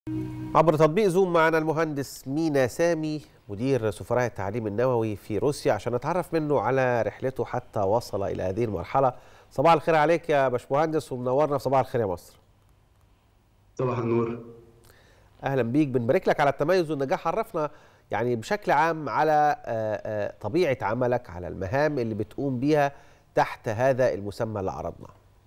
عبر تطبيق زوم معنا المهندس مينا سامي مدير سفراء التعليم النووي في روسيا عشان نتعرف منه على رحلته حتى وصل الى هذه المرحله صباح الخير عليك يا باشمهندس ومنورنا في صباح الخير يا مصر صباح النور اهلا بيك بنبارك لك على التميز والنجاح عرفنا يعني بشكل عام على طبيعه عملك على المهام اللي بتقوم بيها تحت هذا المسمى اللي عرضناه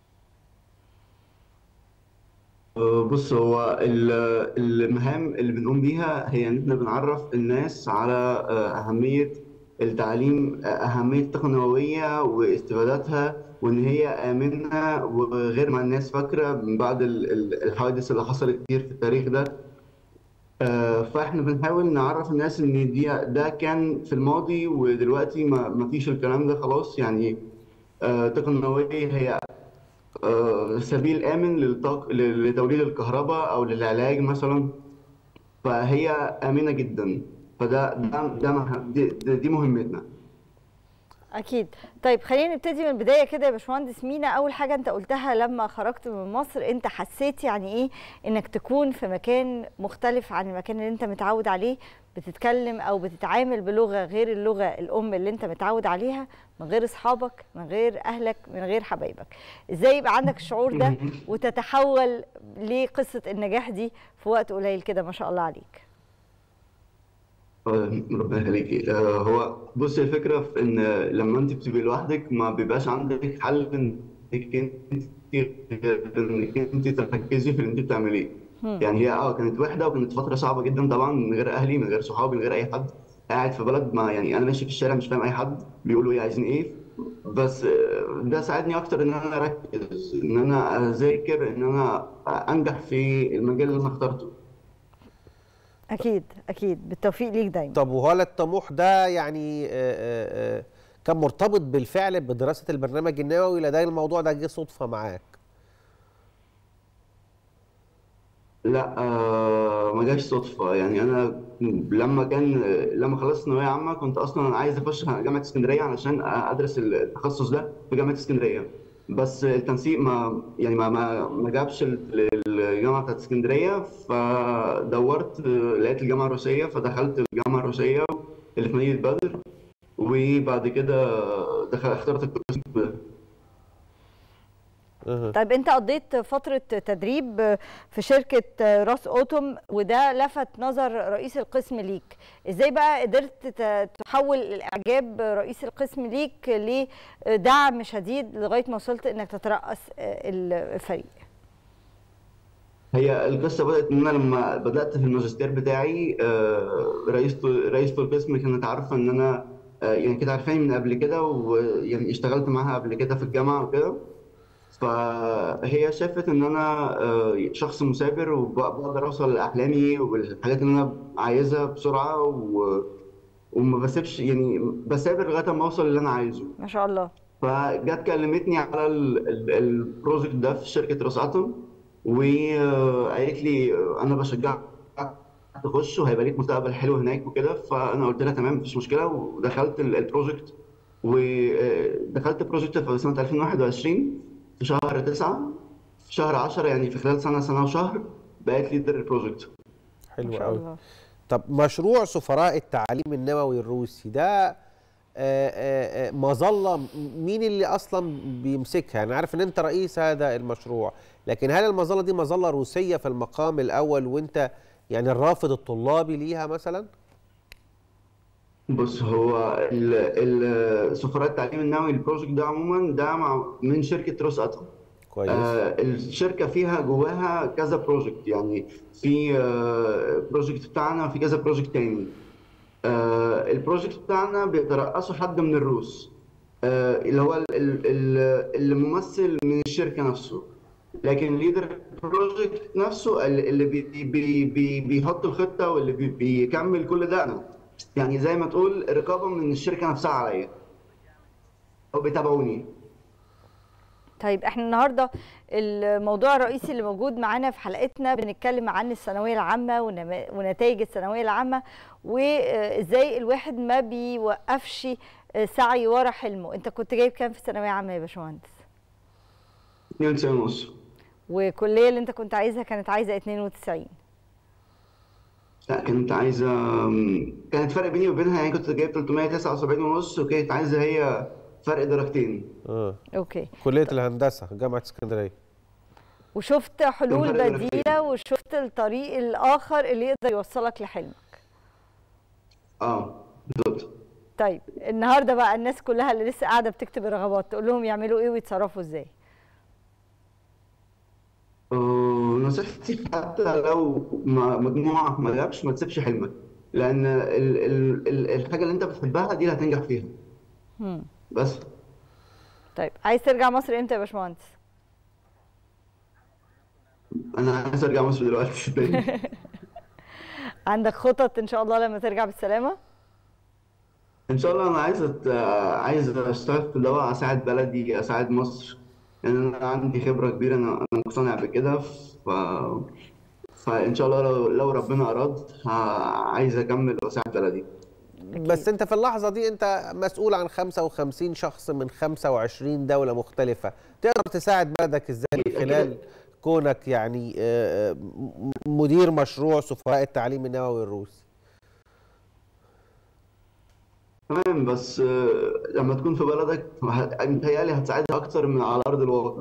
بص هو المهام اللي بنقوم بيها هي ان احنا بنعرف الناس على اهميه التعليم اهميه الطاقه النوويه واستفاداتها وان هي امنه وغير ما الناس فاكره من بعد الحوادث اللي حصلت كتير في التاريخ ده فاحنا بنحاول نعرف الناس ان دي ده كان في الماضي ودلوقتي ما فيش الكلام ده خلاص يعني الطاقه النوويه هي سبيل امن للطاق... لتوليد الكهرباء او للعلاج مثلا فهي امنه جدا فده ده ده دي, دي مهمتنا اكيد طيب خلينا نبتدي من البدايه كده يا باشمهندس مينا اول حاجه انت قلتها لما خرجت من مصر انت حسيت يعني ايه انك تكون في مكان مختلف عن المكان اللي انت متعود عليه بتتكلم او بتتعامل بلغه غير اللغه الام اللي انت متعود عليها من غير اصحابك من غير اهلك من غير حبايبك ازاي يبقى عندك الشعور ده وتتحول لقصه النجاح دي في وقت قليل كده ما شاء الله عليك ربنا يخليكي هو بص الفكره في ان لما انت بتبقي لوحدك ما بيبقاش عندك حل انك انت انك انت تركزي في اللي انت بتعمليه يعني هي اه كانت وحده وكانت فتره صعبه جدا طبعا من غير اهلي من غير صحابي من غير اي حد قاعد في بلد ما يعني انا ماشي في الشارع مش فاهم اي حد بيقولوا ايه عايزين ايه بس ده ساعدني اكتر ان انا اركز ان انا اذاكر ان انا انجح في المجال اللي انا اخترته اكيد اكيد بالتوفيق ليك دايما طب وهل الطموح ده يعني كان مرتبط بالفعل بدراسه البرنامج النووي ولا ده الموضوع ده جه صدفه معاك؟ لا آه ما جاش صدفه يعني انا لما كان لما خلصت ثانويه عامه كنت اصلا عايز اخش جامعه اسكندريه علشان ادرس التخصص ده في جامعه اسكندريه بس التنسيق ما يعني ما ما, ما جابش الجامعه بتاعت اسكندريه فدورت لقيت الجامعه الروسيه فدخلت الجامعه الروسيه اللي في مدينه بدر وبعد كده دخل اخترت القسم ده طيب انت قضيت فتره تدريب في شركه راس اوتوم وده لفت نظر رئيس القسم ليك ازاي بقى قدرت تحول الاعجاب رئيس القسم ليك لدعم شديد لغايه ما وصلت انك تترأس الفريق هي القصه بدات ان انا لما بدات في الماجستير بتاعي رئيس رئيسه القسم كانت عارفه ان انا يعني كانت عارفاني من قبل كده ويعني اشتغلت معاها قبل كده في الجامعه وكده فهي شافت ان انا شخص مثابر وبقدر اوصل لاحلامي والحاجات اللي انا عايزها بسرعه و... وما بسيبش يعني بثابر لغايه ما اوصل اللي انا عايزه ما شاء الله فجت كلمتني على البروجكت ده في شركه راس اتوم وقالت لي انا بشجعك تخش وهيبقى ليك مستقبل حلو هناك وكده فانا قلت لها تمام مفيش مشكله ودخلت البروجكت ودخلت البروجكت في سنه 2021 في شهر 9 في شهر 10 يعني في خلال سنه سنه وشهر بقيت ليدر البروجكت حلو قوي طب مشروع سفراء التعليم النووي الروسي ده مظله مين اللي اصلا بيمسكها انا عارف ان انت رئيس هذا المشروع لكن هل المظله دي مظله روسيه في المقام الاول وانت يعني الرافض الطلابي ليها مثلا بص هو سفراء التعليم النووي البروجكت ده عموما ده من شركه روس اتوم كويس آه الشركه فيها جواها كذا بروجكت يعني في آه بروجكت بتاعنا وفي كذا بروجكت تاني آه البروجكت بتاعنا بيترأسه حد من الروس آه اللي هو الممثل من الشركه نفسه لكن ليدر البروجكت نفسه اللي بي بي بي بيحط الخطه واللي بي بيكمل كل ده انا يعني زي ما تقول رقابه من الشركه نفسها عليا او بيتابعوني طيب احنا النهارده الموضوع الرئيسي اللي موجود معانا في حلقتنا بنتكلم عن الثانويه العامه ونتائج الثانويه العامه وازاي الواحد ما بيوقفش سعي ورا حلمه انت كنت جايب كام في الثانويه العامه يا باشمهندس 92 ونص والكليه اللي انت كنت عايزها كانت عايزه 92 لا كانت عايزة كانت فرق بيني وبينها يعني كنت جايب 379 ونص وكانت عايزة هي فرق درجتين اه اوكي كليه الهندسه جامعه اسكندريه وشفت حلول فرق درجتين. بديله وشفت الطريق الاخر اللي يقدر يوصلك لحلمك اه بالظبط طيب النهارده بقى الناس كلها اللي لسه قاعده بتكتب الرغبات تقول لهم يعملوا ايه ويتصرفوا ازاي آه، نصيحتي حتى لو ما- مجموعة ما جابش ما تسيبش حلمك لأن ال ال ال الحاجة اللي أنت بتحبها دي اللي هتنجح فيها مم. بس طيب عايز ترجع مصر امتى يا باشمهندس أنا عايز أرجع مصر دلوقتي تاني عندك خطط ان شاء الله لما ترجع بالسلامه إن شاء الله أنا عايز أت... عايز أشتغل في اللي هو أساعد بلدي أساعد مصر لأن أنا عندي خبرة كبيرة أنا أنا مقتنع بكده ف... فإن شاء الله لو, لو ربنا أراد ه... عايز أكمل وأساعد بلدي بس انت في اللحظه دي انت مسؤول عن 55 شخص من 25 دوله مختلفه تقدر تساعد بلدك ازاي من أكيد- خلال كونك يعني آه، آه، م- مدير مشروع سفراء التعليم النووي الروسي تمام بس آه، لما تكون في بلدك ه- متهيألي هتساعدها أكتر من على أرض الواقع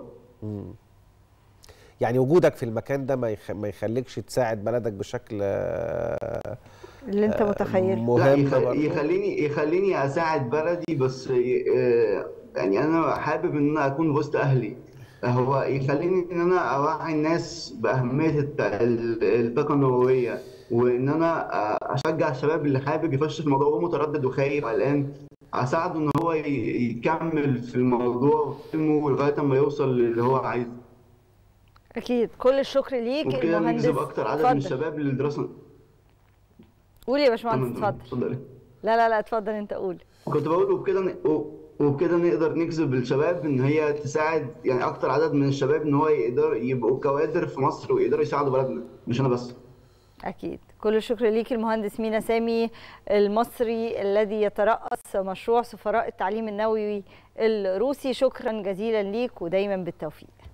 يعني وجودك في المكان ده ما يخ- ما يخليكش تساعد بلدك بشكل آه، اللي انت متخيله لا مهم يخ... برضه. يخليني يخليني اساعد بلدي بس ي... آه، يعني انا حابب ان انا اكون وسط اهلي هو يخليني ان انا اوعي الناس باهميه الت... ال- الطاقه النوويه وان انا آه، اشجع الشباب اللي حابب يخش في الموضوع وهو متردد وخايف وقلقان اساعده ان هو ي... يكمل في الموضوع وفهمه لغايه ما يوصل للي هو عايزه اكيد كل الشكر ليك وبكده المهندس نجذب اكتر عدد من اتفضل. الشباب للدراسه قول يا باشمهندس تمام، اتفضل اتفضلي لا لا لا اتفضل انت قول كنت بقول وبكده ن- و- وبكده نقدر نجذب الشباب ان هي تساعد يعني اكتر عدد من الشباب ان هو يقدر يبقوا كوادر في مصر ويقدروا يساعدوا بلدنا مش انا بس أكيد كل الشكر ليك المهندس مينا سامي المصري الذي يترأس مشروع سفراء التعليم النووي الروسي شكرا جزيلا ليك ودايما بالتوفيق